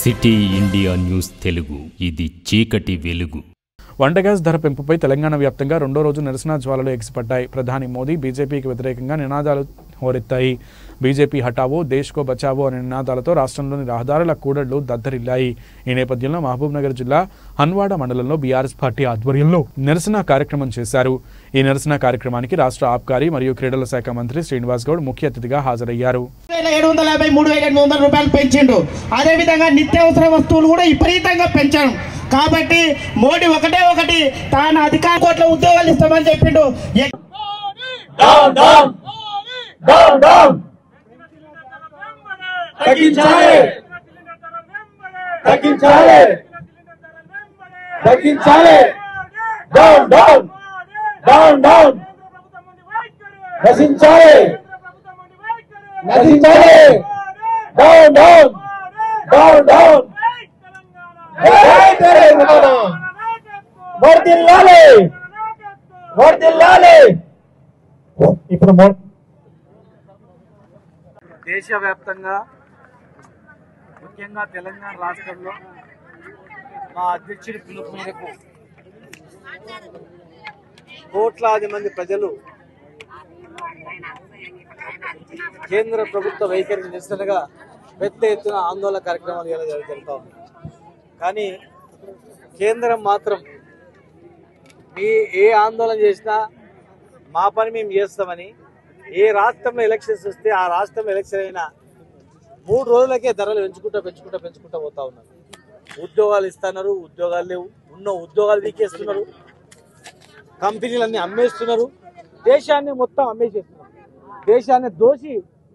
city India news Telugu ఇది చీకటి వెలుగు వంట గ్యాస్ ధర పెంపుపై తెలంగాణ వ్యాప్తంగా రెండో రోజు నిరసన జ్వాలలు ఎగిసిపడ్డాయి ప్రధాని మోదీ బీజేపీకి వ్యతిరేకంగా నినాదాలు హోరెత్తాయి బీజేపీ హటావో దేశ్కో బచావో అనే నినాదాలతో రాష్ట్రంలోని రహదారుల కూడళ్లు దద్దరిల్లాయి ఈ నేపథ్యంలో మహబూబ్ నగర్ జిల్లా హన్వాడ మండలంలో బీఆర్ఎస్ పార్టీ ఆధ్వర్యంలో నిరసన కార్యక్రమం చేశారు ఈ నిరసన కార్యక్రమానికి రాష్ట్ర ఆబ్కారీ మరియు క్రీడల శాఖ మంత్రి శ్రీనివాస్ గౌడ్ ముఖ్య అతిథిగా హాజరయ్యారు వేల ఏడు వందల యాభై మూడు వేల ఎనిమిది వందల రూపాయలు పెంచిండు అదేవిధంగా నిత్యావసర వస్తువులు కూడా విపరీతంగా పెంచాడు కాబట్టి మోడీ ఒకటే ఒకటి తాను అధికార కోట్ల ఉద్యోగాలు ఇస్తామని చెప్పిండు ఎ- తగ్గించాలి తగ్గించాలి తగ్గించాలి డౌన్ డౌన్ డౌన్ డౌన్ నశించాలి నశించాలి డౌన్ డౌన్ డౌన్ డౌన్ జై తెలంగాణ వర్దిల్లాలి వర్దిల్లాలి ఇప్పుడు మో దేశవ్యాప్తంగా ముఖ్యంగా తెలంగాణ రాష్ట్రంలో మా అధ్యక్షుడి పిలుపు మేరకు కోట్లాది మంది ప్రజలు కేంద్ర ప్రభుత్వ వైఖరికి నిరసనగా పెద్ద ఎత్తున ఆందోళన కార్యక్రమాలు ఇలా జరుగుతూ ఉంది కానీ కేంద్రం మాత్రం మీ ఏ ఆందోళన చేసినా మా పని మేము చేస్తామని ఏ రాష్ట్రంలో ఎలక్షన్స్ వస్తే ఆ రాష్ట్రంలో ఎలక్షన్ అయినా మూడు రోజులకే ధరలు పెంచుకుంటా పెంచుకుంటా పెంచుకుంటా పోతా ఉన్నారు ఉద్యోగాలు ఇస్తున్నారు ఉద్యోగాలు లేవు ఉన్న ఉద్యోగాలు తీకేస్తున్నారు కంపెనీలన్నీ అమ్మేస్తున్నారు దేశాన్ని మొత్తం అమ్మేసేస్తున్నారు దేశాన్ని దోసి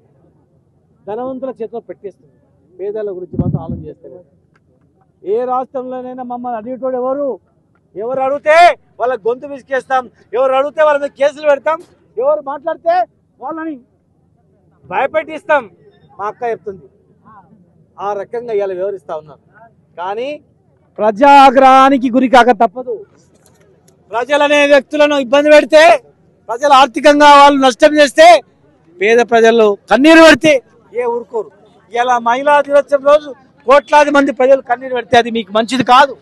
ధనవంతుల చేతిలో పెట్టేస్తున్నారు పేదల గురించి మాత్రం ఆలోచన చేస్తారు ఏ రాష్ట్రంలోనైనా మమ్మల్ని అడిగేటోడు ఎవరు ఎవరు అడిగితే వాళ్ళ గొంతు విసికేస్తాం ఎవరు అడిగితే వాళ్ళ మీద కేసులు పెడతాం ఎవరు మాట్లాడితే వాళ్ళని భయపెట్టిస్తాం మా అక్క చెప్తుంది ఆ రకంగా ఇవాళ వివరిస్తా ఉన్నారు కానీ ప్రజాగ్రహానికి గురి కాక తప్పదు ప్రజలనే వ్యక్తులను ఇబ్బంది పెడితే ప్రజలు ఆర్థికంగా వాళ్ళు నష్టం చేస్తే పేద ప్రజలు కన్నీరు పెడితే ఏ ఊరుకోరు ఇలా మహిళా దినోత్సవం రోజు కోట్లాది మంది ప్రజలు కన్నీరు పెడితే అది మీకు మంచిది కాదు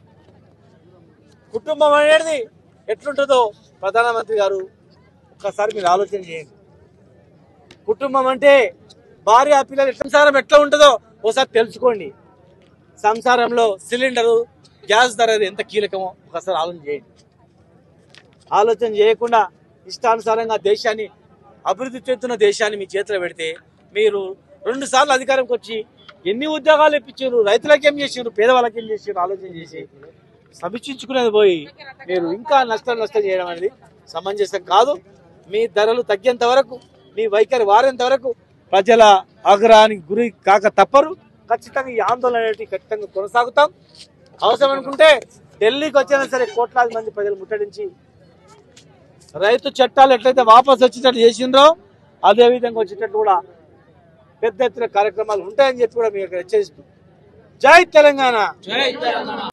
కుటుంబం అనేది ఎట్లుంటుందో ప్రధానమంత్రి గారు ఒక్కసారి మీరు ఆలోచన చేయండి కుటుంబం అంటే భార్య పిల్లలు ఎట్లా సంసారం ఎట్లా ఉంటుందో ఒకసారి తెలుసుకోండి సంసారంలో సిలిండరు గ్యాస్ ధర ఎంత కీలకమో ఒకసారి ఆలోచన చేయండి ఆలోచన చేయకుండా ఇష్టానుసారంగా దేశాన్ని అభివృద్ధి చెందుతున్న దేశాన్ని మీ చేతిలో పెడితే మీరు రెండు సార్లు అధికారంకి వచ్చి ఎన్ని ఉద్యోగాలు ఇప్పించారు రైతులకు ఏం చేసారు పేదవాళ్ళకి ఏం చేసారు ఆలోచన చేసి సమీక్షించుకునేది పోయి మీరు ఇంకా నష్టం నష్టం చేయడం అనేది సమంజసం కాదు మీ ధరలు తగ్గేంత వరకు మీ వైఖరి వారేంత వరకు ప్రజల ఆగ్రహానికి గురి కాక తప్పరు ఖచ్చితంగా ఈ ఆందోళన అనేవి ఖచ్చితంగా కొనసాగుతాం అవసరం అనుకుంటే ఢిల్లీకి వచ్చినా సరే కోట్లాది మంది ప్రజలు ముట్టడించి రైతు చట్టాలు ఎట్లయితే వాపసు వచ్చేటట్టు చేసిండ్రో అదే విధంగా వచ్చేటట్టు కూడా పెద్ద ఎత్తున కార్యక్రమాలు ఉంటాయని చెప్పి కూడా మీకు హెచ్చరిస్తూ జై తెలంగాణ